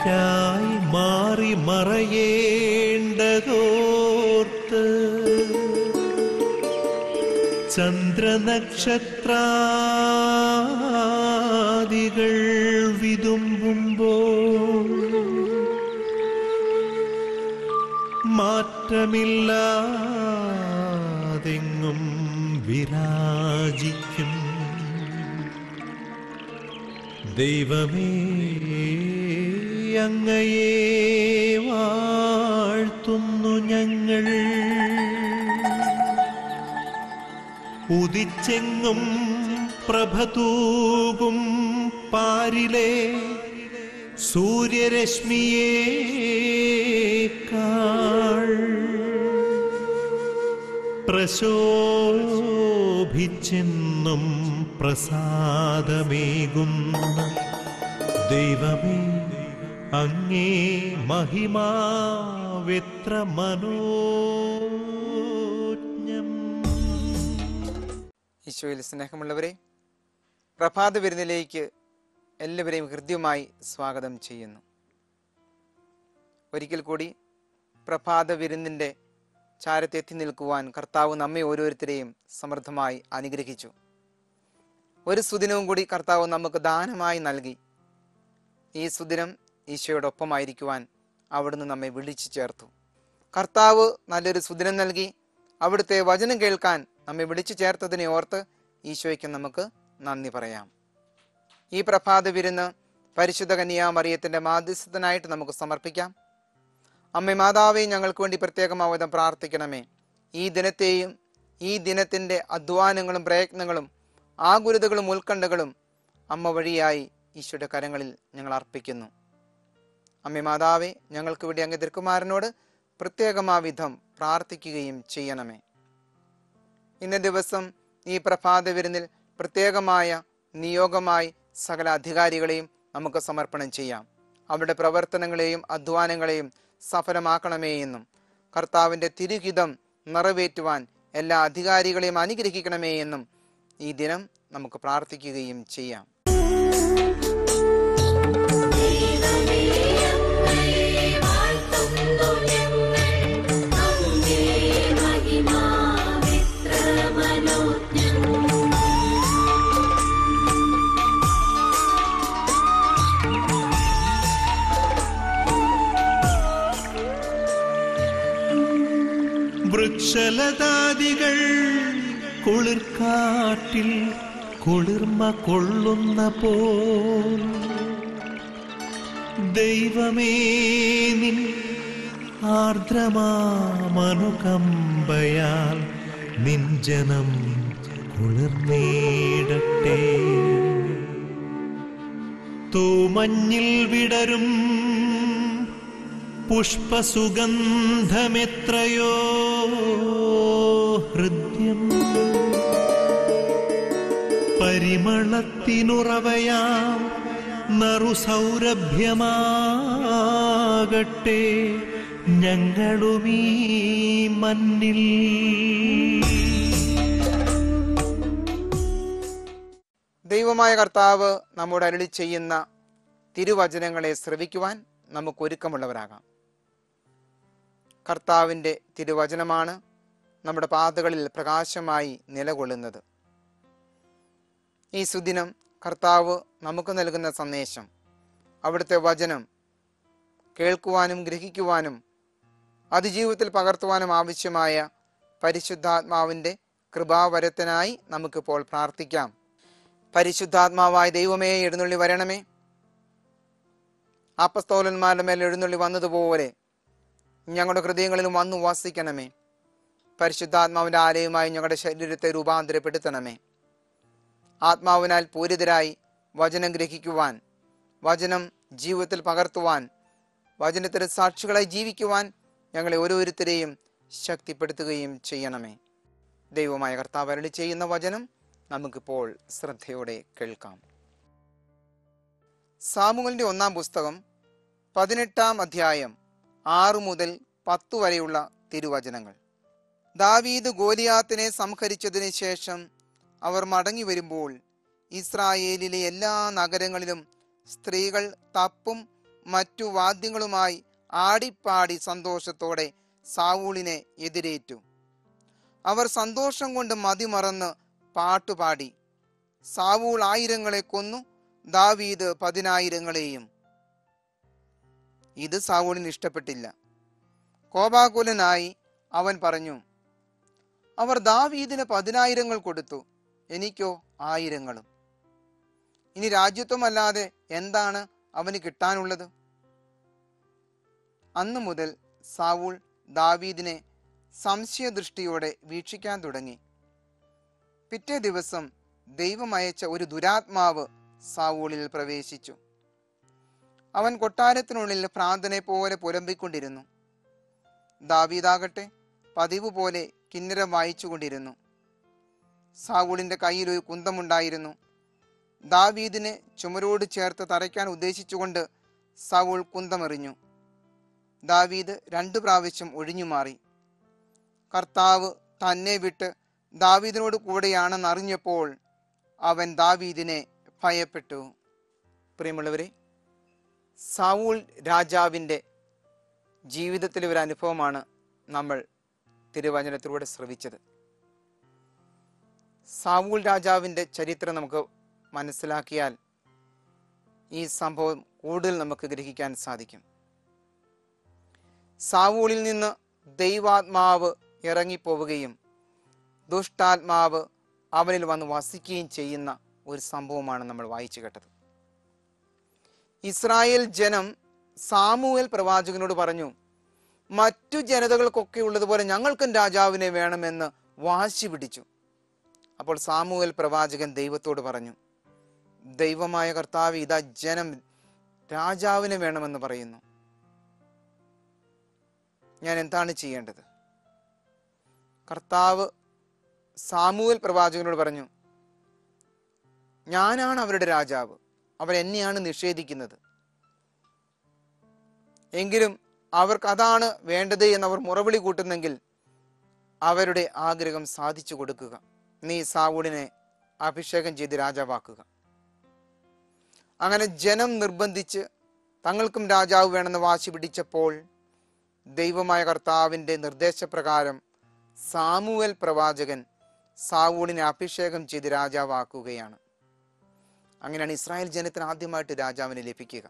എനിക്കായി മാറി മറയേണ്ടതോർത്ത് ചന്ദ്രനക്ഷത്രാദികൾ വിതുമ്പുമ്പോൾ മാറ്റമില്ലാതെങ്ങും വിരാജിക്കും ദൈവമേ അങ്ങയെ വാഴ്ത്തുന്നു ഞങ്ങൾ ഉദിച്ചെങ്ങും പ്രഭതൂകും പാരിലെ സൂര്യരശ്മിയേക്കാൾ പ്രശോഭിച്ചെന്നും പ്രസാദമേകുന്ന ദൈവമേ അങ്ങേ മഹിമാവെത്ര മനോജ്ഞം ഈശോയിൽ സ്നേഹമുള്ളവരെ പ്രഭാത വിരുന്നിലേക്ക് എല്ലാവരെയും ഹൃദ്യമായി സ്വാഗതം ചെയ്യുന്നു ഒരിക്കൽ കൂടി പ്രഭാത വിരുന്നിൻ്റെ ചാരത്തെത്തി നിൽക്കുവാൻ കർത്താവ് നമ്മെ ഓരോരുത്തരെയും സമൃദ്ധമായി അനുഗ്രഹിച്ചു ഒരു സുദിനവും കൂടി കർത്താവ് നമുക്ക് ദാനമായി നൽകി ഈ സുദിനം ഈശോയോടൊപ്പമായിരിക്കുവാൻ അവിടുന്ന് നമ്മെ വിളിച്ചു ചേർത്തു കർത്താവ് നല്ലൊരു സുദിനം നൽകി അവിടുത്തെ വചനം കേൾക്കാൻ നമ്മെ വിളിച്ചു ചേർത്തതിനെ ഓർത്ത് ഈശോയ്ക്ക് നമുക്ക് നന്ദി പറയാം ഈ പ്രഭാത വിരുന്ന് പരിശുദ്ധ കന്യാമറിയത്തിന്റെ മാധ്യസ്ഥനായിട്ട് നമുക്ക് സമർപ്പിക്കാം അമ്മ മാതാവെ ഞങ്ങൾക്ക് വേണ്ടി പ്രത്യേകമാവതം പ്രാർത്ഥിക്കണമേ ഈ ദിനത്തെയും ഈ ദിനത്തിന്റെ അധ്വാനങ്ങളും പ്രയത്നങ്ങളും ആകുലതകളും ഉത്കണ്ഠകളും അമ്മ വഴിയായി ഈശോയുടെ കരങ്ങളിൽ ഞങ്ങൾ അർപ്പിക്കുന്നു അമ്മ മാതാവെ ഞങ്ങൾക്ക് വേണ്ടി അങ്ങ് തിരുക്കുമാരനോട് പ്രത്യേകമാവിധം പ്രാർത്ഥിക്കുകയും ചെയ്യണമേ ഇന്ന ദിവസം ഈ പ്രഭാത വിരുന്നിൽ പ്രത്യേകമായ നിയോഗമായി സകല അധികാരികളെയും നമുക്ക് സമർപ്പണം ചെയ്യാം അവരുടെ പ്രവർത്തനങ്ങളെയും അധ്വാനങ്ങളെയും സഫലമാക്കണമേ എന്നും കർത്താവിൻ്റെ തിരുഹിതം നിറവേറ്റുവാൻ എല്ലാ അധികാരികളെയും അനുഗ്രഹിക്കണമേ എന്നും ഈ ദിനം നമുക്ക് പ്രാർത്ഥിക്കുകയും ചെയ്യാം വൃക്ഷലതാദികൾ കുളിർക്കാട്ടിൽ കുളിർമ കൊള്ളുന്ന പോൽ ദൈവമേ നിൻ ആർദ്രമാമനുകമ്പയാൽ നിൻ ജനം കുളിർന്നേടട്ടെ തൂമഞ്ഞിൽ വിടരും പുഷ്പസുഗന്ധമെത്രയോ ഹൃദ്യം പരിമളത്തിനുറവയാം നറുസൗരഭ്യമാകട്ടെ ഞങ്ങളുമീ മണ്ണിൽ ദൈവമായ കർത്താവ് നമ്മോട് അരുളി ചെയ്യുന്ന തിരുവചനങ്ങളെ ശ്രവിക്കുവാൻ നമുക്ക് ഒരുക്കമുള്ളവരാകാം കർത്താവിൻ്റെ തിരുവചനമാണ് നമ്മുടെ പാതകളിൽ പ്രകാശമായി നിലകൊള്ളുന്നത് ഈ സുദിനം കർത്താവ് നമുക്ക് നൽകുന്ന സന്ദേശം അവിടുത്തെ വചനം കേൾക്കുവാനും ഗ്രഹിക്കുവാനും അത് ജീവിതത്തിൽ പകർത്തുവാനും ആവശ്യമായ പരിശുദ്ധാത്മാവിൻ്റെ കൃപാവരത്തിനായി നമുക്കിപ്പോൾ പ്രാർത്ഥിക്കാം പരിശുദ്ധാത്മാവായ ദൈവമേ എഴുന്നള്ളി വരണമേ അപ്പസ്തോലന്മാരുടെ മേൽ എഴുന്നള്ളി വന്നതുപോലെ ഞങ്ങളുടെ ഹൃദയങ്ങളിലും വന്നു വസിക്കണമേ പരിശുദ്ധാത്മാവിൻ്റെ ആലയമായി ഞങ്ങളുടെ ശരീരത്തെ രൂപാന്തരപ്പെടുത്തണമേ ആത്മാവിനാൽ പൂരിതരായി വചനം ഗ്രഹിക്കുവാൻ വചനം ജീവിതത്തിൽ പകർത്തുവാൻ വചനത്തിന് സാക്ഷികളായി ജീവിക്കുവാൻ ഞങ്ങളെ ഓരോരുത്തരെയും ശക്തിപ്പെടുത്തുകയും ചെയ്യണമേ ദൈവമായ കർത്താവ് അരളി ചെയ്യുന്ന വചനം നമുക്കിപ്പോൾ ശ്രദ്ധയോടെ കേൾക്കാം സാമുകളിന്റെ ഒന്നാം പുസ്തകം പതിനെട്ടാം അധ്യായം ആറു മുതൽ പത്തു വരെയുള്ള തിരുവചനങ്ങൾ ദാവീദ് ഗോലിയാത്തിനെ സംഹരിച്ചതിന് ശേഷം അവർ മടങ്ങി വരുമ്പോൾ ഇസ്രായേലിലെ എല്ലാ നഗരങ്ങളിലും സ്ത്രീകൾ തപ്പും മറ്റു വാദ്യങ്ങളുമായി ആടിപ്പാടി സന്തോഷത്തോടെ സാവൂളിനെ എതിരേറ്റു അവർ സന്തോഷം കൊണ്ട് മതിമറന്ന് പാട്ടുപാടി സാവൂൾ ആയിരങ്ങളെ കൊന്നു ദാവീദ് പതിനായിരങ്ങളെയും ഇത് സാവൂളിന് ഇഷ്ടപ്പെട്ടില്ല കോപാകുലനായി അവൻ പറഞ്ഞു അവർ ദാവീദിന് പതിനായിരങ്ങൾ കൊടുത്തു എനിക്കോ ആയിരങ്ങളും ഇനി രാജ്യത്വമല്ലാതെ എന്താണ് അവന് കിട്ടാനുള്ളത് അന്നു മുതൽ സാവൂൾ ദാവീദിനെ സംശയദൃഷ്ടിയോടെ വീക്ഷിക്കാൻ തുടങ്ങി പിറ്റേ ദിവസം ദൈവം അയച്ച ഒരു ദുരാത്മാവ് സാവൂളിൽ പ്രവേശിച്ചു അവൻ കൊട്ടാരത്തിനുള്ളിൽ ഭ്രാന്തനെ പോലെ പുലമ്പിക്കൊണ്ടിരുന്നു ദാവീദാകട്ടെ പതിവ് പോലെ കിന്നരം വായിച്ചുകൊണ്ടിരുന്നു സാവൂളിന്റെ കയ്യിൽ ഒരു കുന്തമുണ്ടായിരുന്നു ദാവീദിനെ ചുമരോട് ചേർത്ത് തറയ്ക്കാൻ ഉദ്ദേശിച്ചുകൊണ്ട് സാവൂൾ കുന്തമെറിഞ്ഞു ദാവീദ് രണ്ടു പ്രാവശ്യം ഒഴിഞ്ഞുമാറി കർത്താവ് തന്നെ വിട്ട് ദാവീദിനോട് കൂടെയാണെന്ന് അറിഞ്ഞപ്പോൾ അവൻ ദാവീദിനെ ഭയപ്പെട്ടു പ്രിയമുള്ളവരെ സാവൂൾ രാജാവിൻ്റെ ജീവിതത്തിലെ ഒരു അനുഭവമാണ് നമ്മൾ തിരുവചനത്തിലൂടെ ശ്രവിച്ചത് സാവൂൾ രാജാവിൻ്റെ ചരിത്രം നമുക്ക് മനസ്സിലാക്കിയാൽ ഈ സംഭവം കൂടുതൽ നമുക്ക് ഗ്രഹിക്കാൻ സാധിക്കും സാവൂളിൽ നിന്ന് ദൈവാത്മാവ് ഇറങ്ങിപ്പോവുകയും ദുഷ്ടാത്മാവ് അവനിൽ വന്ന് വസിക്കുകയും ചെയ്യുന്ന ഒരു സംഭവമാണ് നമ്മൾ വായിച്ചു കേട്ടത് ഇസ്രായേൽ ജനം സാമുവേൽ പ്രവാചകനോട് പറഞ്ഞു മറ്റു ജനതകൾക്കൊക്കെ ഉള്ളതുപോലെ ഞങ്ങൾക്കും രാജാവിനെ വേണമെന്ന് വാശി പിടിച്ചു അപ്പോൾ സാമുവേൽ പ്രവാചകൻ ദൈവത്തോട് പറഞ്ഞു ദൈവമായ കർത്താവ് ഇതാ ജനം രാജാവിനെ വേണമെന്ന് പറയുന്നു ഞാൻ എന്താണ് ചെയ്യേണ്ടത് കർത്താവ് സാമുവേൽ പ്രവാചകനോട് പറഞ്ഞു ഞാനാണ് അവരുടെ രാജാവ് അവരെന്നെയാണ് നിഷേധിക്കുന്നത് എങ്കിലും അവർക്ക് അതാണ് വേണ്ടത് എന്ന് അവർ മുറവിളി കൂട്ടുന്നെങ്കിൽ അവരുടെ ആഗ്രഹം സാധിച്ചു കൊടുക്കുക നീ സാവൂളിനെ അഭിഷേകം ചെയ്ത് രാജാവാക്കുക അങ്ങനെ ജനം നിർബന്ധിച്ച് തങ്ങൾക്കും രാജാവ് വേണമെന്ന് വാശി പിടിച്ചപ്പോൾ ദൈവമായ കർത്താവിൻ്റെ നിർദ്ദേശപ്രകാരം സാമുവൽ പ്രവാചകൻ സാവൂളിനെ അഭിഷേകം ചെയ്ത് രാജാവാക്കുകയാണ് അങ്ങനെയാണ് ഇസ്രായേൽ ജനത്തിന് ആദ്യമായിട്ട് രാജാവിനെ ലഭിക്കുക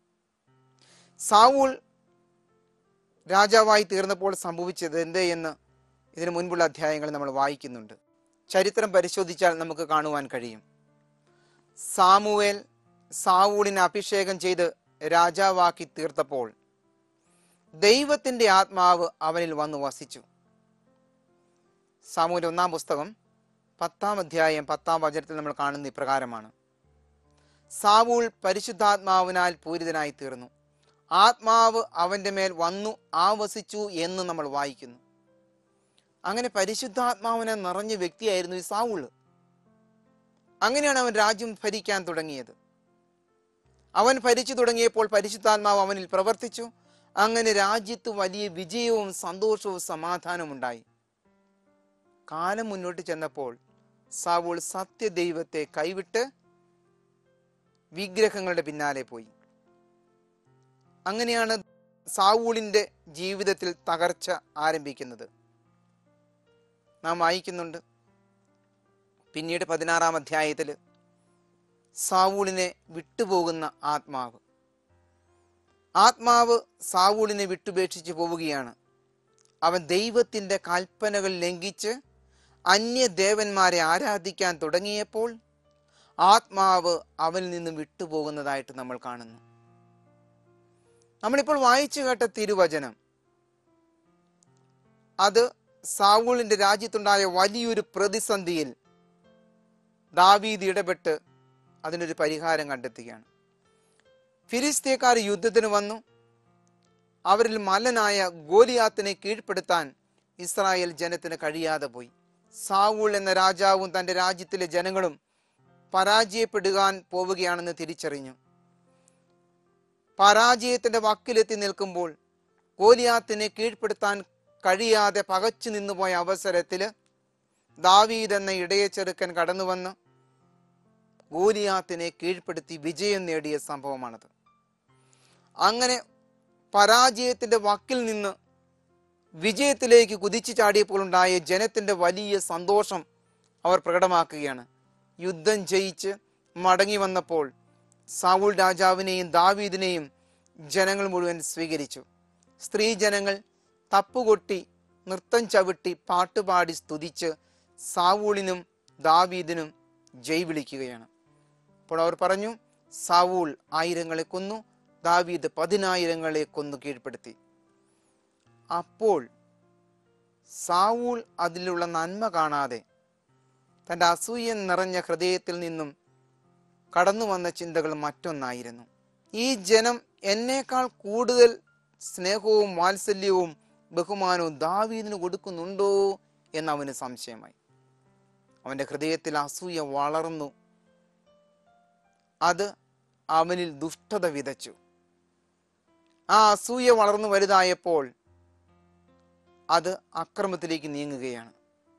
സാവൂൾ രാജാവായി തീർന്നപ്പോൾ സംഭവിച്ചത് എന്ത് എന്ന് ഇതിനു മുൻപുള്ള അധ്യായങ്ങൾ നമ്മൾ വായിക്കുന്നുണ്ട് ചരിത്രം പരിശോധിച്ചാൽ നമുക്ക് കാണുവാൻ കഴിയും സാമുവേൽ സാവൂളിനെ അഭിഷേകം ചെയ്ത് രാജാവാക്കി തീർത്തപ്പോൾ ദൈവത്തിന്റെ ആത്മാവ് അവനിൽ വന്നു വസിച്ചു സാമൂഹ്യ ഒന്നാം പുസ്തകം പത്താം അധ്യായം പത്താം വചനത്തിൽ നമ്മൾ കാണുന്ന ഇപ്രകാരമാണ് സാവൂൾ പരിശുദ്ധാത്മാവിനാൽ പൂരിതനായി തീർന്നു ആത്മാവ് അവന്റെ മേൽ വന്നു ആവസിച്ചു എന്ന് നമ്മൾ വായിക്കുന്നു അങ്ങനെ പരിശുദ്ധാത്മാവിനെ നിറഞ്ഞ വ്യക്തിയായിരുന്നു ഈ സാവൂള് അങ്ങനെയാണ് അവൻ രാജ്യം ഭരിക്കാൻ തുടങ്ങിയത് അവൻ ഭരിച്ചു തുടങ്ങിയപ്പോൾ പരിശുദ്ധാത്മാവ് അവനിൽ പ്രവർത്തിച്ചു അങ്ങനെ രാജ്യത്ത് വലിയ വിജയവും സന്തോഷവും സമാധാനവും ഉണ്ടായി കാലം മുന്നോട്ട് ചെന്നപ്പോൾ സാവൂൾ സത്യദൈവത്തെ കൈവിട്ട് വിഗ്രഹങ്ങളുടെ പിന്നാലെ പോയി അങ്ങനെയാണ് സാവൂളിന്റെ ജീവിതത്തിൽ തകർച്ച ആരംഭിക്കുന്നത് നാം വായിക്കുന്നുണ്ട് പിന്നീട് പതിനാറാം അധ്യായത്തിൽ സാവൂളിനെ വിട്ടുപോകുന്ന ആത്മാവ് ആത്മാവ് സാവൂളിനെ വിട്ടുപേക്ഷിച്ച് പോവുകയാണ് അവൻ ദൈവത്തിൻ്റെ കൽപ്പനകൾ ലംഘിച്ച് അന്യദേവന്മാരെ ആരാധിക്കാൻ തുടങ്ങിയപ്പോൾ ആത്മാവ് അവനിൽ നിന്ന് വിട്ടുപോകുന്നതായിട്ട് നമ്മൾ കാണുന്നു നമ്മളിപ്പോൾ വായിച്ചു കേട്ട തിരുവചനം അത് സാവൂളിന്റെ രാജ്യത്തുണ്ടായ വലിയൊരു പ്രതിസന്ധിയിൽ ദാവീദ് ഇടപെട്ട് അതിനൊരു പരിഹാരം കണ്ടെത്തുകയാണ് ഫിലിസ്തീക്കാർ യുദ്ധത്തിന് വന്നു അവരിൽ മല്ലനായ ഗോലിയാത്തിനെ കീഴ്പ്പെടുത്താൻ ഇസ്രായേൽ ജനത്തിന് കഴിയാതെ പോയി സാവൂൾ എന്ന രാജാവും തൻ്റെ രാജ്യത്തിലെ ജനങ്ങളും പരാജയപ്പെടുവാൻ പോവുകയാണെന്ന് തിരിച്ചറിഞ്ഞു പരാജയത്തിന്റെ വക്കിലെത്തി നിൽക്കുമ്പോൾ ഗോലിയാത്തിനെ കീഴ്പ്പെടുത്താൻ കഴിയാതെ പകച്ചു നിന്നുപോയ അവസരത്തിൽ ദാവീദ് എന്ന ഇടയ ചെറുക്കൻ കടന്നു വന്ന് ഗോലിയാത്തിനെ കീഴ്പ്പെടുത്തി വിജയം നേടിയ സംഭവമാണത് അങ്ങനെ പരാജയത്തിന്റെ വക്കിൽ നിന്ന് വിജയത്തിലേക്ക് കുതിച്ചു ചാടിയപ്പോൾ ഉണ്ടായ ജനത്തിന്റെ വലിയ സന്തോഷം അവർ പ്രകടമാക്കുകയാണ് യുദ്ധം ജയിച്ച് മടങ്ങി വന്നപ്പോൾ സാവൂൾ രാജാവിനെയും ദാവീദിനെയും ജനങ്ങൾ മുഴുവൻ സ്വീകരിച്ചു സ്ത്രീ ജനങ്ങൾ തപ്പുകൊട്ടി നൃത്തം ചവിട്ടി പാട്ടുപാടി സ്തുതിച്ച് സാവൂളിനും ദാവീദിനും ജയ് വിളിക്കുകയാണ് അപ്പോൾ അവർ പറഞ്ഞു സാവൂൾ ആയിരങ്ങളെ കൊന്നു ദാവീദ് പതിനായിരങ്ങളെ കൊന്നു കീഴ്പ്പെടുത്തി അപ്പോൾ സാവൂൾ അതിലുള്ള നന്മ കാണാതെ തൻ്റെ അസൂയ നിറഞ്ഞ ഹൃദയത്തിൽ നിന്നും കടന്നു വന്ന ചിന്തകൾ മറ്റൊന്നായിരുന്നു ഈ ജനം എന്നേക്കാൾ കൂടുതൽ സ്നേഹവും വാത്സല്യവും ബഹുമാനവും ദാവീദിന് കൊടുക്കുന്നുണ്ടോ എന്ന് അവന് സംശയമായി അവന്റെ ഹൃദയത്തിൽ അസൂയ വളർന്നു അത് അവനിൽ ദുഷ്ടത വിതച്ചു ആ അസൂയ വളർന്നു വലുതായപ്പോൾ അത് അക്രമത്തിലേക്ക് നീങ്ങുകയാണ്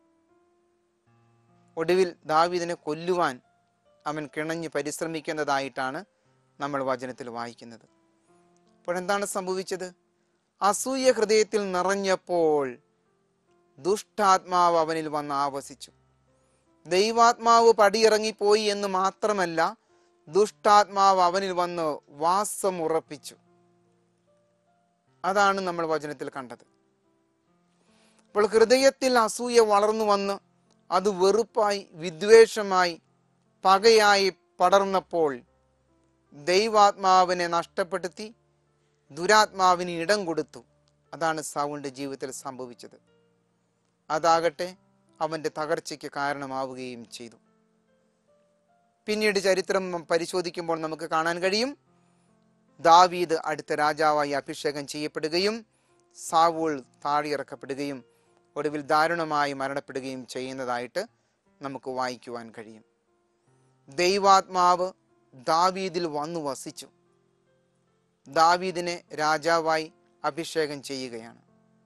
ഒടുവിൽ ദാവീദിനെ കൊല്ലുവാൻ അവൻ കിണഞ്ഞ് പരിശ്രമിക്കുന്നതായിട്ടാണ് നമ്മൾ വചനത്തിൽ വായിക്കുന്നത് അപ്പോൾ എന്താണ് സംഭവിച്ചത് അസൂയ ഹൃദയത്തിൽ നിറഞ്ഞപ്പോൾ ദുഷ്ടാത്മാവ് അവനിൽ വന്ന് ആവസിച്ചു ദൈവാത്മാവ് പടിയിറങ്ങിപ്പോയി എന്ന് മാത്രമല്ല ദുഷ്ടാത്മാവ് അവനിൽ വന്ന് വാസം ഉറപ്പിച്ചു അതാണ് നമ്മൾ വചനത്തിൽ കണ്ടത് അപ്പോൾ ഹൃദയത്തിൽ അസൂയ വളർന്നു വന്ന് അത് വെറുപ്പായി വിദ്വേഷമായി പകയായി പടർന്നപ്പോൾ ദൈവാത്മാവിനെ നഷ്ടപ്പെടുത്തി ദുരാത്മാവിന് ഇടം കൊടുത്തു അതാണ് സൗളിന്റെ ജീവിതത്തിൽ സംഭവിച്ചത് അതാകട്ടെ അവന്റെ തകർച്ചയ്ക്ക് കാരണമാവുകയും ചെയ്തു പിന്നീട് ചരിത്രം പരിശോധിക്കുമ്പോൾ നമുക്ക് കാണാൻ കഴിയും ദാവീദ് അടുത്ത രാജാവായി അഭിഷേകം ചെയ്യപ്പെടുകയും സാവൂൾ താഴെയിറക്കപ്പെടുകയും ഒടുവിൽ ദാരുണമായി മരണപ്പെടുകയും ചെയ്യുന്നതായിട്ട് നമുക്ക് വായിക്കുവാൻ കഴിയും ദൈവാത്മാവ് ദാവീദിൽ വന്നു വസിച്ചു ദാവീദിനെ രാജാവായി അഭിഷേകം ചെയ്യുകയാണ്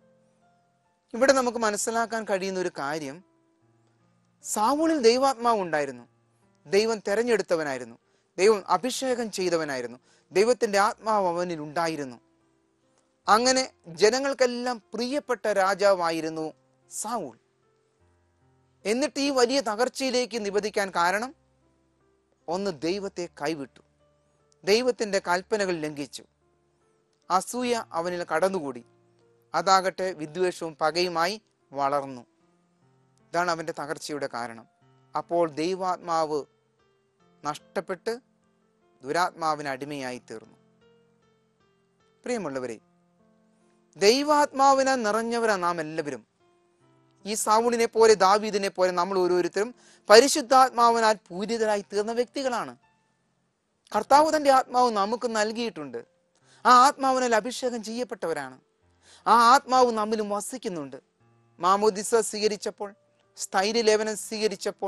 ഇവിടെ നമുക്ക് മനസ്സിലാക്കാൻ കഴിയുന്ന ഒരു കാര്യം സാവൂളിൽ ദൈവാത്മാവ് ഉണ്ടായിരുന്നു ദൈവം തെരഞ്ഞെടുത്തവനായിരുന്നു ദൈവം അഭിഷേകം ചെയ്തവനായിരുന്നു ദൈവത്തിന്റെ ആത്മാവ് അവനിൽ ഉണ്ടായിരുന്നു അങ്ങനെ ജനങ്ങൾക്കെല്ലാം പ്രിയപ്പെട്ട രാജാവായിരുന്നു സാവൂൾ എന്നിട്ട് ഈ വലിയ തകർച്ചയിലേക്ക് നിബന്ധിക്കാൻ കാരണം ഒന്ന് ദൈവത്തെ കൈവിട്ടു ദൈവത്തിന്റെ കൽപ്പനകൾ ലംഘിച്ചു അസൂയ അവനിൽ കടന്നുകൂടി അതാകട്ടെ വിദ്വേഷവും പകയുമായി വളർന്നു ഇതാണ് അവന്റെ തകർച്ചയുടെ കാരണം അപ്പോൾ ദൈവാത്മാവ് നഷ്ടപ്പെട്ട് ദുരാത്മാവിന് അടിമയായി തീർന്നു പ്രിയമുള്ളവരെ ദൈവാത്മാവിനാൽ നിറഞ്ഞവരാ നാം എല്ലാവരും ഈ സാവുളിനെ പോലെ ദാവീദിനെ പോലെ നമ്മൾ ഓരോരുത്തരും പരിശുദ്ധാത്മാവിനാൽ പൂരിതരായി തീർന്ന വ്യക്തികളാണ് കർത്താവ് തന്റെ ആത്മാവ് നമുക്ക് നൽകിയിട്ടുണ്ട് ആ ആത്മാവിനാൽ അഭിഷേകം ചെയ്യപ്പെട്ടവരാണ് ആ ആത്മാവ് നമ്മിലും വസിക്കുന്നുണ്ട് മാമോദിസ സ്വീകരിച്ചപ്പോൾ സ്ഥൈര്യലേപനം സ്വീകരിച്ചപ്പോൾ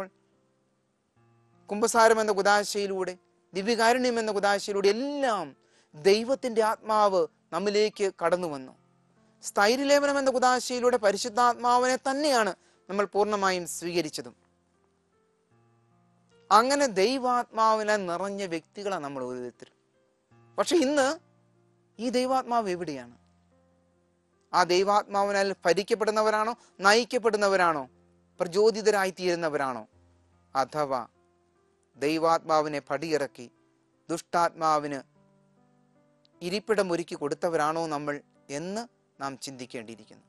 കുംഭസാരം എന്ന കുതാശയിലൂടെ ദിവ്യകാരുണ്യം എന്ന കുതാശയിലൂടെ എല്ലാം ദൈവത്തിന്റെ ആത്മാവ് നമ്മിലേക്ക് കടന്നു വന്നു സ്ഥൈര്യലേപനം എന്ന കുതാശയിലൂടെ പരിശുദ്ധാത്മാവിനെ തന്നെയാണ് നമ്മൾ പൂർണ്ണമായും സ്വീകരിച്ചതും അങ്ങനെ ദൈവാത്മാവിനെ നിറഞ്ഞ വ്യക്തികളാണ് നമ്മൾ ഓരോരുത്തരും പക്ഷെ ഇന്ന് ഈ ദൈവാത്മാവ് എവിടെയാണ് ആ ദൈവാത്മാവിനാൽ ഭരിക്കപ്പെടുന്നവരാണോ നയിക്കപ്പെടുന്നവരാണോ പ്രചോദിതരായി തീരുന്നവരാണോ അഥവാ ദൈവാത്മാവിനെ പടിയിറക്കി ദുഷ്ടാത്മാവിന് ഇരിപ്പിടം ഒരുക്കി കൊടുത്തവരാണോ നമ്മൾ എന്ന് നാം ചിന്തിക്കേണ്ടിയിരിക്കുന്നു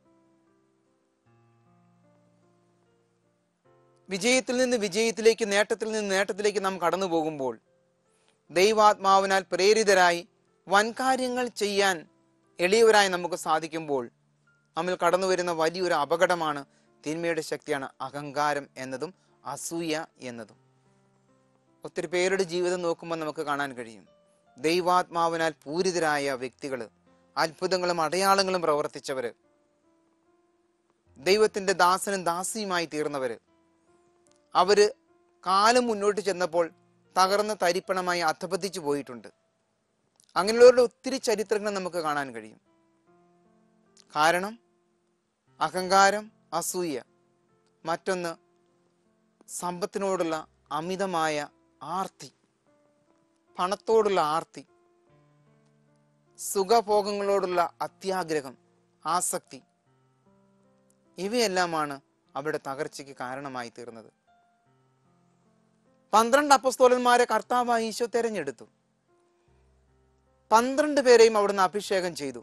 വിജയത്തിൽ നിന്ന് വിജയത്തിലേക്ക് നേട്ടത്തിൽ നിന്ന് നേട്ടത്തിലേക്ക് നാം കടന്നു പോകുമ്പോൾ ദൈവാത്മാവിനാൽ പ്രേരിതരായി വൻകാര്യങ്ങൾ ചെയ്യാൻ എളിയവരായി നമുക്ക് സാധിക്കുമ്പോൾ നമ്മൾ കടന്നു വരുന്ന വലിയൊരു അപകടമാണ് തിന്മയുടെ ശക്തിയാണ് അഹങ്കാരം എന്നതും അസൂയ എന്നതും ഒത്തിരി പേരുടെ ജീവിതം നോക്കുമ്പോൾ നമുക്ക് കാണാൻ കഴിയും ദൈവാത്മാവിനാൽ പൂരിതരായ വ്യക്തികൾ അത്ഭുതങ്ങളും അടയാളങ്ങളും പ്രവർത്തിച്ചവര് ദൈവത്തിന്റെ ദാസനും ദാസിയുമായി തീർന്നവര് അവര് കാലം മുന്നോട്ട് ചെന്നപ്പോൾ തകർന്ന തരിപ്പണമായി അധപതിച്ചു പോയിട്ടുണ്ട് അങ്ങനെയുള്ളവരുടെ ഒത്തിരി ചരിത്രങ്ങൾ നമുക്ക് കാണാൻ കഴിയും കാരണം അഹങ്കാരം അസൂയ മറ്റൊന്ന് സമ്പത്തിനോടുള്ള അമിതമായ ആർത്തി പണത്തോടുള്ള ആർത്തി സുഖഭോഗങ്ങളോടുള്ള അത്യാഗ്രഹം ആസക്തി ഇവയെല്ലാമാണ് അവിടെ തകർച്ചയ്ക്ക് കാരണമായി തീർന്നത് പന്ത്രണ്ട് അപ്പസ്തോലന്മാരെ കർത്താവായി ഈശോ തെരഞ്ഞെടുത്തു പന്ത്രണ്ട് പേരെയും അവിടുന്ന് അഭിഷേകം ചെയ്തു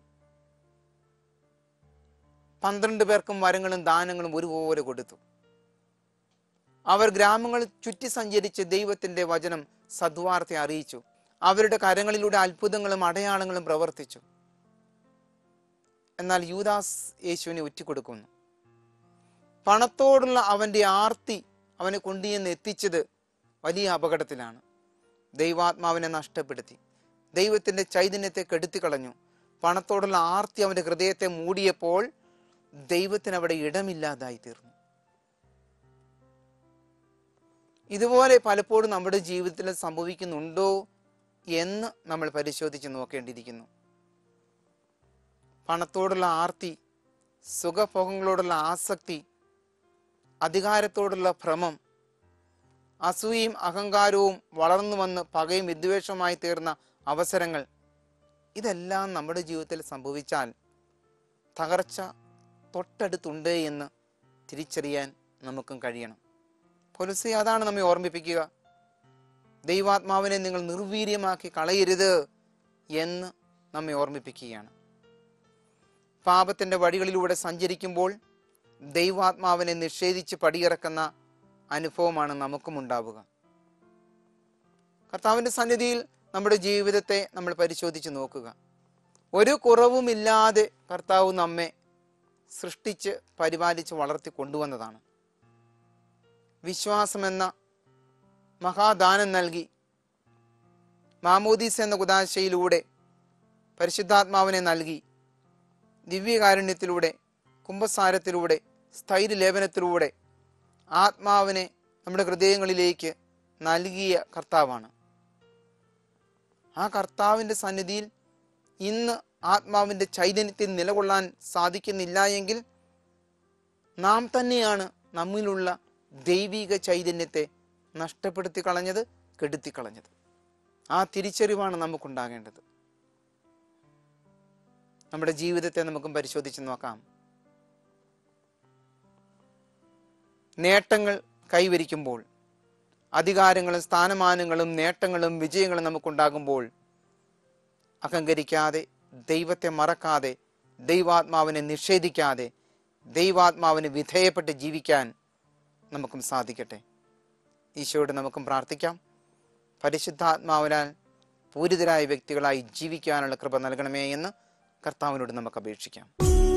പന്ത്രണ്ട് പേർക്കും വരങ്ങളും ദാനങ്ങളും ഒരുപോലെ കൊടുത്തു അവർ ഗ്രാമങ്ങളിൽ ചുറ്റി സഞ്ചരിച്ച് ദൈവത്തിന്റെ വചനം സദ്വാർത്തെ അറിയിച്ചു അവരുടെ കരങ്ങളിലൂടെ അത്ഭുതങ്ങളും അടയാളങ്ങളും പ്രവർത്തിച്ചു എന്നാൽ യൂദാസ് യേശുവിനെ ഒറ്റിക്കൊടുക്കുന്നു പണത്തോടുള്ള അവന്റെ ആർത്തി അവനെ കൊണ്ടുചെന്ന് എത്തിച്ചത് വലിയ അപകടത്തിലാണ് ദൈവാത്മാവിനെ നഷ്ടപ്പെടുത്തി ദൈവത്തിന്റെ ചൈതന്യത്തെ കെടുത്തി കളഞ്ഞു പണത്തോടുള്ള ആർത്തി അവന്റെ ഹൃദയത്തെ മൂടിയപ്പോൾ ദൈവത്തിന് അവിടെ ഇടമില്ലാതായി തീർന്നു ഇതുപോലെ പലപ്പോഴും നമ്മുടെ ജീവിതത്തിൽ സംഭവിക്കുന്നുണ്ടോ എന്ന് നമ്മൾ പരിശോധിച്ച് നോക്കേണ്ടിയിരിക്കുന്നു പണത്തോടുള്ള ആർത്തി സുഖഭോഗങ്ങളോടുള്ള ആസക്തി അധികാരത്തോടുള്ള ഭ്രമം അസൂയയും അഹങ്കാരവും വളർന്നു വന്ന് പകയും വിദ്വേഷമായി തീർന്ന അവസരങ്ങൾ ഇതെല്ലാം നമ്മുടെ ജീവിതത്തിൽ സംഭവിച്ചാൽ തകർച്ച തൊട്ടടുത്തുണ്ട് എന്ന് തിരിച്ചറിയാൻ നമുക്കും കഴിയണം പൊലിസി അതാണ് നമ്മെ ഓർമ്മിപ്പിക്കുക ദൈവാത്മാവിനെ നിങ്ങൾ നിർവീര്യമാക്കി കളയരുത് എന്ന് നമ്മെ ഓർമ്മിപ്പിക്കുകയാണ് പാപത്തിന്റെ വഴികളിലൂടെ സഞ്ചരിക്കുമ്പോൾ ദൈവാത്മാവിനെ നിഷേധിച്ച് പടിയിറക്കുന്ന അനുഭവമാണ് നമുക്കും ഉണ്ടാവുക കർത്താവിന്റെ സന്നിധിയിൽ നമ്മുടെ ജീവിതത്തെ നമ്മൾ പരിശോധിച്ച് നോക്കുക ഒരു കുറവുമില്ലാതെ കർത്താവ് നമ്മെ സൃഷ്ടിച്ച് പരിപാലിച്ച് വളർത്തി കൊണ്ടുവന്നതാണ് വിശ്വാസമെന്ന മഹാദാനം നൽകി മാമോദീസ് എന്ന കുദാശയിലൂടെ പരിശുദ്ധാത്മാവിനെ നൽകി ദിവ്യകാരുണ്യത്തിലൂടെ കുംഭസാരത്തിലൂടെ സ്ഥൈര്യലേപനത്തിലൂടെ ആത്മാവിനെ നമ്മുടെ ഹൃദയങ്ങളിലേക്ക് നൽകിയ കർത്താവാണ് ആ കർത്താവിൻ്റെ സന്നിധിയിൽ ഇന്ന് ആത്മാവിൻ്റെ ചൈതന്യത്തിൽ നിലകൊള്ളാൻ സാധിക്കുന്നില്ല എങ്കിൽ നാം തന്നെയാണ് നമ്മിലുള്ള ദൈവിക ചൈതന്യത്തെ നഷ്ടപ്പെടുത്തി കളഞ്ഞത് കെടുത്തി കളഞ്ഞത് ആ തിരിച്ചറിവാണ് നമുക്കുണ്ടാകേണ്ടത് നമ്മുടെ ജീവിതത്തെ നമുക്കും പരിശോധിച്ച് നോക്കാം നേട്ടങ്ങൾ കൈവരിക്കുമ്പോൾ അധികാരങ്ങളും സ്ഥാനമാനങ്ങളും നേട്ടങ്ങളും വിജയങ്ങളും നമുക്കുണ്ടാകുമ്പോൾ അഹങ്കരിക്കാതെ ദൈവത്തെ മറക്കാതെ ദൈവാത്മാവിനെ നിഷേധിക്കാതെ ദൈവാത്മാവിന് വിധേയപ്പെട്ട് ജീവിക്കാൻ നമുക്കും സാധിക്കട്ടെ ഈശോയോട് നമുക്കും പ്രാർത്ഥിക്കാം പരിശുദ്ധാത്മാവിനാൽ പൂരിതരായ വ്യക്തികളായി ജീവിക്കാനുള്ള കൃപ നൽകണമേ എന്ന് കർത്താവിനോട് നമുക്ക് അപേക്ഷിക്കാം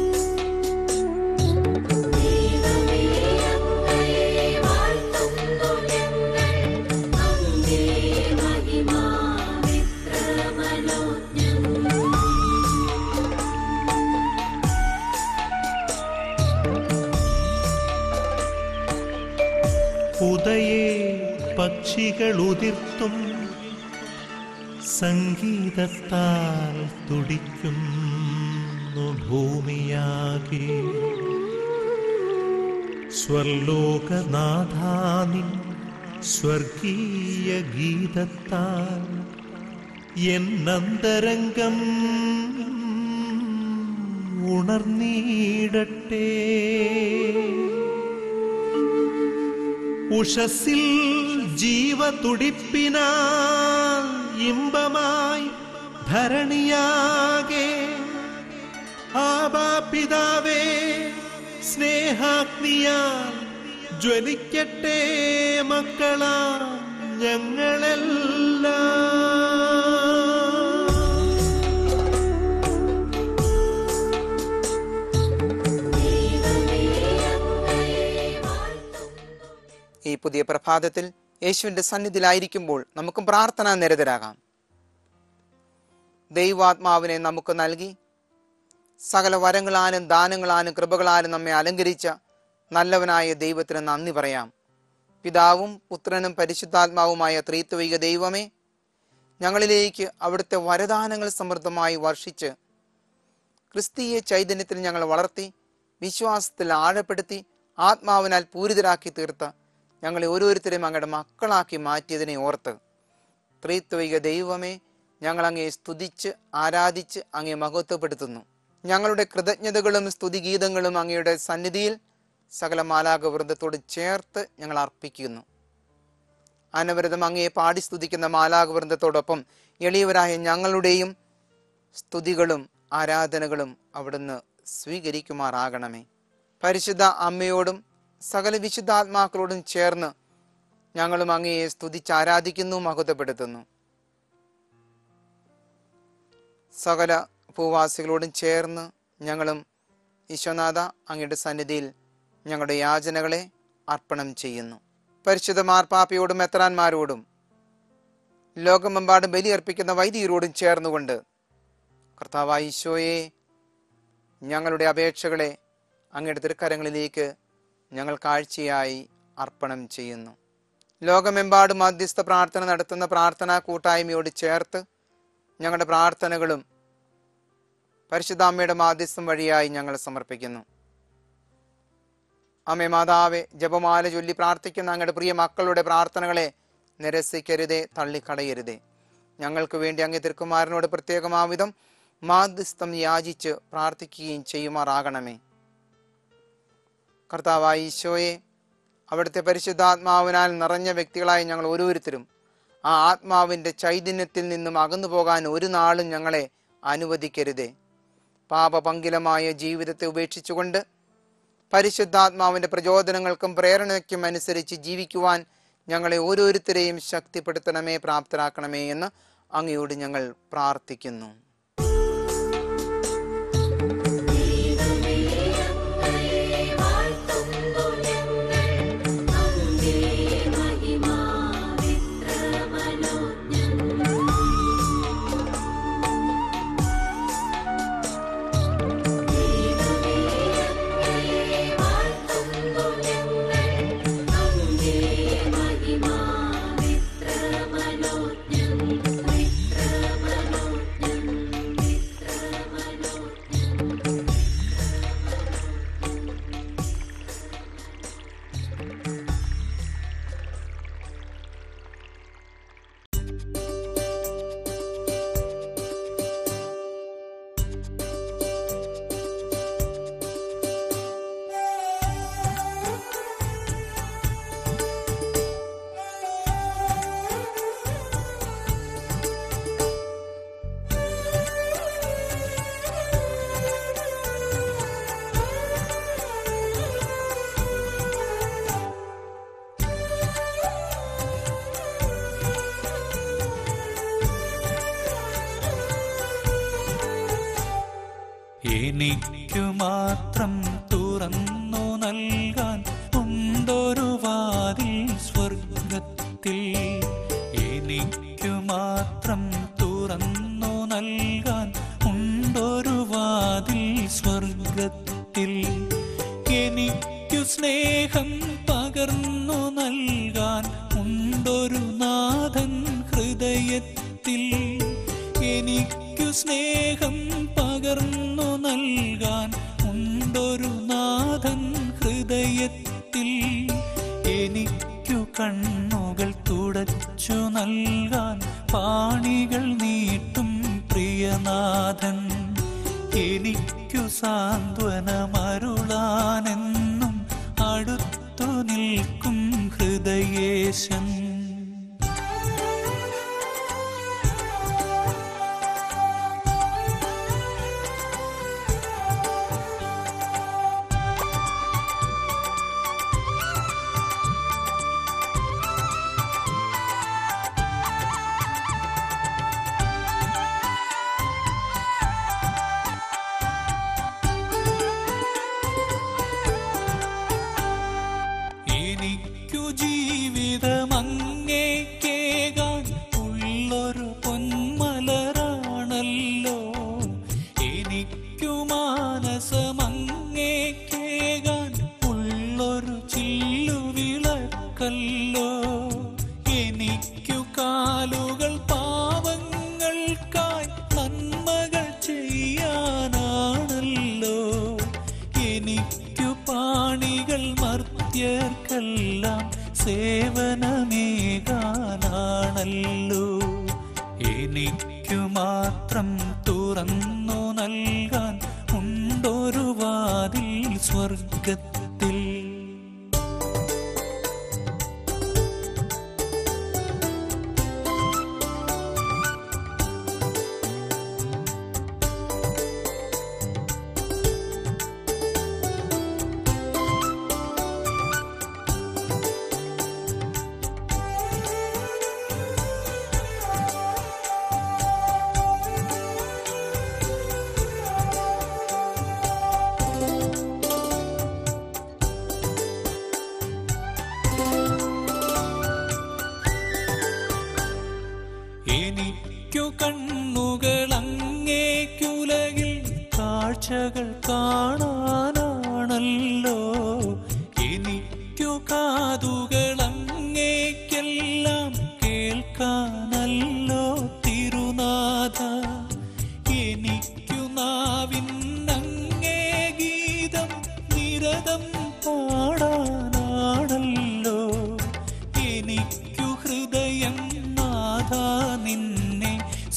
ഉദയേ പക്ഷികൾ ഉതിർത്തും സംഗീതത്താൽ തുടിക്കുന്നു ഭൂമിയാകെ സ്വർലോകനാഥാനിൻ സ്വർഗീയ ഗീതത്താൽ എന്നന്തരംഗം ഉണർന്നീടട്ടെ ഉഷസിൽ ജീവതുടിപ്പിനാൽ ഇമ്പമായി ധരണിയാകെ ആബാപിതാവേ സ്നേഹാഗ്നിയാൽ ജ്വലിക്കട്ടെ മക്കളാ ഞങ്ങളെല്ലാം ഈ പുതിയ പ്രഭാതത്തിൽ യേശുവിന്റെ സന്നിധിയിലായിരിക്കുമ്പോൾ നമുക്കും പ്രാർത്ഥനാ നിരതരാകാം ദൈവാത്മാവിനെ നമുക്ക് നൽകി സകല വരങ്ങളാലും ദാനങ്ങളാലും കൃപകളാലും നമ്മെ അലങ്കരിച്ച നല്ലവനായ ദൈവത്തിന് നന്ദി പറയാം പിതാവും പുത്രനും പരിശുദ്ധാത്മാവുമായ ത്രീത്വിക ദൈവമേ ഞങ്ങളിലേക്ക് അവിടുത്തെ വരദാനങ്ങൾ സമൃദ്ധമായി വർഷിച്ച് ക്രിസ്തീയ ചൈതന്യത്തിൽ ഞങ്ങൾ വളർത്തി വിശ്വാസത്തിൽ ആഴപ്പെടുത്തി ആത്മാവിനാൽ പൂരിതരാക്കി തീർത്ത ഞങ്ങളെ ഓരോരുത്തരെയും അങ്ങയുടെ മക്കളാക്കി മാറ്റിയതിനെ ഓർത്ത് ത്രിത്വിക ദൈവമേ ഞങ്ങൾ അങ്ങയെ സ്തുതിച്ച് ആരാധിച്ച് അങ്ങയെ മഹത്വപ്പെടുത്തുന്നു ഞങ്ങളുടെ കൃതജ്ഞതകളും സ്തുതിഗീതങ്ങളും അങ്ങയുടെ സന്നിധിയിൽ സകല മാലാകവൃന്ദത്തോട് ചേർത്ത് ഞങ്ങൾ അർപ്പിക്കുന്നു അനവരതം അങ്ങയെ പാടി സ്തുതിക്കുന്ന മാലാകവൃന്ദത്തോടൊപ്പം എളിയവരായ ഞങ്ങളുടെയും സ്തുതികളും ആരാധനകളും അവിടുന്ന് സ്വീകരിക്കുമാറാകണമേ പരിശുദ്ധ അമ്മയോടും സകല വിശുദ്ധാത്മാക്കളോടും ചേർന്ന് ഞങ്ങളും അങ്ങയെ സ്തുതിച്ച് ആരാധിക്കുന്നു മഹത്വപ്പെടുത്തുന്നു സകല ഭൂവാസികളോടും ചേർന്ന് ഞങ്ങളും ഈശ്വനാഥ അങ്ങയുടെ സന്നിധിയിൽ ഞങ്ങളുടെ യാചനകളെ അർപ്പണം ചെയ്യുന്നു പരിശുദ്ധ മാർപ്പാപ്പയോടും മെത്രാന്മാരോടും ലോകമെമ്പാടും ബലിയർപ്പിക്കുന്ന വൈദികരോടും ചേർന്നുകൊണ്ട് കർത്താവായ ഈശോയെ ഞങ്ങളുടെ അപേക്ഷകളെ അങ്ങയുടെ തിരുക്കരങ്ങളിലേക്ക് ഞങ്ങൾ കാഴ്ചയായി അർപ്പണം ചെയ്യുന്നു ലോകമെമ്പാടും മധ്യസ്ഥ പ്രാർത്ഥന നടത്തുന്ന പ്രാർത്ഥനാ കൂട്ടായ്മയോട് ചേർത്ത് ഞങ്ങളുടെ പ്രാർത്ഥനകളും പരിശുദ്ധ അമ്മയുടെ മാധ്യസ്ഥം വഴിയായി ഞങ്ങൾ സമർപ്പിക്കുന്നു അമ്മേ മാതാവെ ജപമാല ചൊല്ലി പ്രാർത്ഥിക്കുന്ന അങ്ങയുടെ പ്രിയ മക്കളുടെ പ്രാർത്ഥനകളെ നിരസിക്കരുതേ തള്ളിക്കളയരുതേ ഞങ്ങൾക്ക് വേണ്ടി അങ്ങേ തിരുക്കുമാരനോട് പ്രത്യേകമാവിധം മാധ്യസ്ഥം യാചിച്ച് പ്രാർത്ഥിക്കുകയും ചെയ്യുമാറാകണമേ കർത്താവായ ഈശോയെ അവിടുത്തെ പരിശുദ്ധാത്മാവിനാൽ നിറഞ്ഞ വ്യക്തികളായി ഞങ്ങൾ ഓരോരുത്തരും ആ ആത്മാവിൻ്റെ ചൈതന്യത്തിൽ നിന്നും അകന്നു പോകാൻ ഒരു നാളും ഞങ്ങളെ അനുവദിക്കരുതേ പാപപങ്കിലമായ ജീവിതത്തെ ഉപേക്ഷിച്ചുകൊണ്ട് പരിശുദ്ധാത്മാവിൻ്റെ പ്രചോദനങ്ങൾക്കും പ്രേരണയ്ക്കും അനുസരിച്ച് ജീവിക്കുവാൻ ഞങ്ങളെ ഓരോരുത്തരെയും ശക്തിപ്പെടുത്തണമേ പ്രാപ്തരാക്കണമേ എന്ന് അങ്ങയോട് ഞങ്ങൾ പ്രാർത്ഥിക്കുന്നു എനിക്കു മാത്രം തുറന്നു നൽകാൻ ഉണ്ടൊരു വാതിൽ സ്വർഗത്തിൽ എനിക്കു മാത്രം തുറന്നു നൽകാൻ ഉണ്ടൊരു വാതിൽ സ്വർഗത്തിൽ എനിക്കു സ്നേഹം പകർന്നു നൽകാൻ ഉണ്ടൊരു നാഥൻ ഹൃദയത്തിൽ എനിക്കു സ്നേഹം പകർന്നു നൽകാൻ ഉണ്ടൊരു നാഥൻ ഹൃദയത്തിൽ എനിക്കു കണ്ണുകൾ തുടച്ചു നൽകാൻ പാണികൾ നീട്ടും പ്രിയനാഥൻ എനിക്കു സാന്ത്വനമരുളാനെന്നും അടുത്തു നിൽക്കും ഹൃദയേശൻ എനിക്കു ജീവിതമങ്ങേക്കേകാൻ ഉള്ളൊരു പൊന്മലരാണല്ലോ എനിക്കു മാനസമങ്ങേക്കേകാൻ ഉള്ളൊരു ചില്ലുവിളക്കല്ലോ എനിക്കു കാലുകൾ പാവങ്ങൾക്കായി നന്മകൾ ചെയ്യാനാണല്ലോ എനിക്കു പാണികൾ മർത്യർക്കെല്ലാം സേവനമേകാനാണല്ലോ എനിക്കു സ്വർഗത്തിൽ എനിക്കു കണ്ണുകൾ അങ്ങേക്കുലകിൽ കാഴ്ചകൾ കാണാനാണല്ലോ എനിക്കു കാതുകൾ അങ്ങേക്കെല്ലാം കേൾക്കാനല്ലോ തിരുനാഥ എനിക്കു നാവിന്നങ്ങേ ഗീതം നിരതം പാടാനാണല്ലോ എനിക്കു ഹൃദയം നാഥ നിന്നെ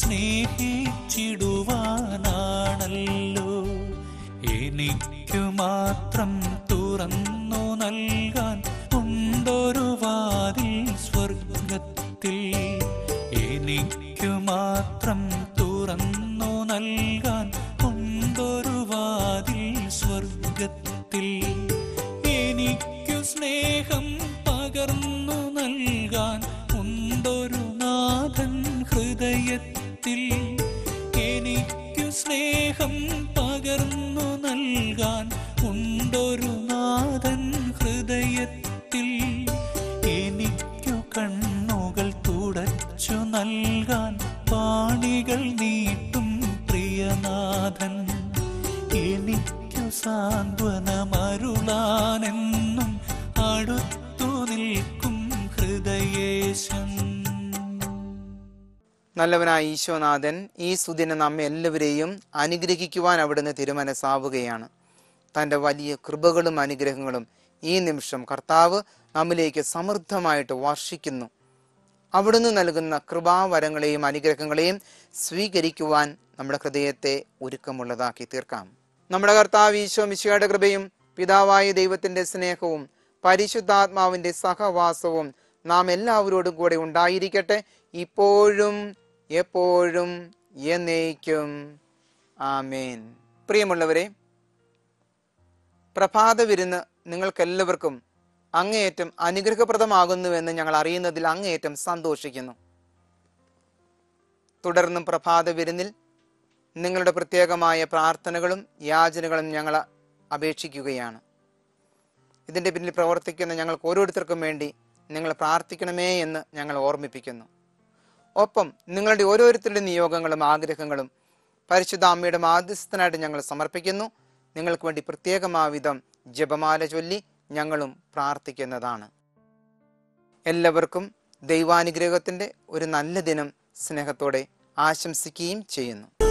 സ്നേഹിച്ചിടുവാനാണല്ലോ എനിക്കു മാത്രം തുറന്നു നൽകാൻ ഉണ്ടൊരു വാതിൽ സ്വർഗത്തിൽ എനിക്കു മാത്രം തുറന്നു നൽകാൻ ഉണ്ടൊരു വാതിൽ സ്വർഗത്തിൽ എനിക്കു സ്നേഹം പകർന്നു നൽകാൻ ഉണ്ടൊരു നാഥൻ ഹൃദയത്തിൽ എനിക്കു സ്നേഹം പകർന്നു നൽകാൻ ഉണ്ടൊരു നാഥൻ ഹൃദയത്തിൽ എനിക്കു കണ്ണുകൾ തുടച്ചു നൽകാൻ പാണികൾ നീട്ടും പ്രിയനാഥൻ എനിക്കു സാന്ത്വനമരുളാനെന്നും അടുത്തു നിൽക്കും ഹൃദയേശൻ നല്ലവനായ ഈശോനാഥൻ ഈ സുദിനം നമ്മെ എല്ലാവരെയും അനുഗ്രഹിക്കുവാൻ അവിടുന്ന് തിരുമനസാവുകയാണ് തൻ്റെ വലിയ കൃപകളും അനുഗ്രഹങ്ങളും ഈ നിമിഷം കർത്താവ് നമ്മിലേക്ക് സമൃദ്ധമായിട്ട് വർഷിക്കുന്നു അവിടുന്ന് നൽകുന്ന കൃപാവരങ്ങളെയും അനുഗ്രഹങ്ങളെയും സ്വീകരിക്കുവാൻ നമ്മുടെ ഹൃദയത്തെ ഒരുക്കമുള്ളതാക്കി തീർക്കാം നമ്മുടെ കർത്താവ് ഈശോ മിശിയുടെ കൃപയും പിതാവായ ദൈവത്തിന്റെ സ്നേഹവും പരിശുദ്ധാത്മാവിന്റെ സഹവാസവും നാം എല്ലാവരോടും കൂടെ ഉണ്ടായിരിക്കട്ടെ ഇപ്പോഴും എപ്പോഴും എന്നേക്കും ആമേൻ പ്രിയമുള്ളവരെ പ്രഭാത വിരുന്ന് നിങ്ങൾക്കെല്ലാവർക്കും അങ്ങേയറ്റം അനുഗ്രഹപ്രദമാകുന്നുവെന്ന് ഞങ്ങൾ അറിയുന്നതിൽ അങ്ങേയറ്റം സന്തോഷിക്കുന്നു തുടർന്നും പ്രഭാത വിരുന്നിൽ നിങ്ങളുടെ പ്രത്യേകമായ പ്രാർത്ഥനകളും യാചനകളും ഞങ്ങൾ അപേക്ഷിക്കുകയാണ് ഇതിൻ്റെ പിന്നിൽ പ്രവർത്തിക്കുന്ന ഞങ്ങൾക്ക് ഓരോരുത്തർക്കും വേണ്ടി നിങ്ങൾ പ്രാർത്ഥിക്കണമേ എന്ന് ഞങ്ങൾ ഓർമ്മിപ്പിക്കുന്നു ഒപ്പം നിങ്ങളുടെ ഓരോരുത്തരുടെ നിയോഗങ്ങളും ആഗ്രഹങ്ങളും പരിശുദ്ധ അമ്മയുടെ മാധ്യസ്ഥനായിട്ട് ഞങ്ങൾ സമർപ്പിക്കുന്നു നിങ്ങൾക്ക് വേണ്ടി പ്രത്യേകമാവിധം ജപമാല ചൊല്ലി ഞങ്ങളും പ്രാർത്ഥിക്കുന്നതാണ് എല്ലാവർക്കും ദൈവാനുഗ്രഹത്തിൻ്റെ ഒരു നല്ല ദിനം സ്നേഹത്തോടെ ആശംസിക്കുകയും ചെയ്യുന്നു